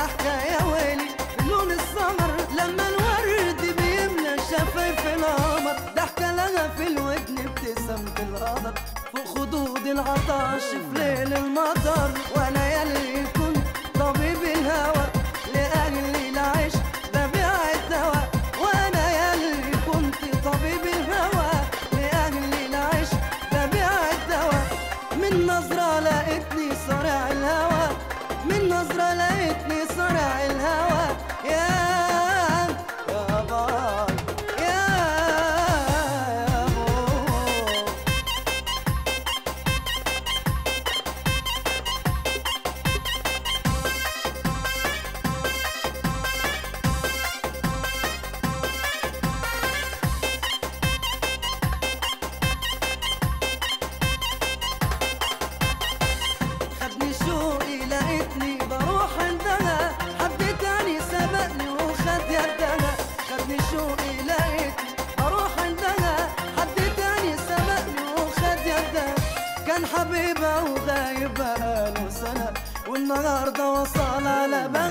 ضحكة يا ويلي لون السمر لما الورد بيملى شفايف القمر ضحكة لها في الودن ابتسامة القدر فوق خدود العطش في ليل المطر وانا يلي كنت طبيب الهوى لأجل العشق ببيع الدواء وانا يلي كنت طبيب الهوى لأجل العشق ببيع الدواء من نظرة لقيتني صارع الهوى من نظرة لقيتني صارع الهوى يا يا باي يا يا بو خدني شوقي لقيتني بروح عندها حد تاني سبقني وخد يدها خدني شوقي لقيتني بروح عندها حد تاني سبقني وخد يدها كان حبيبها وغايب بقاله سنة والنهارده وصل على بالي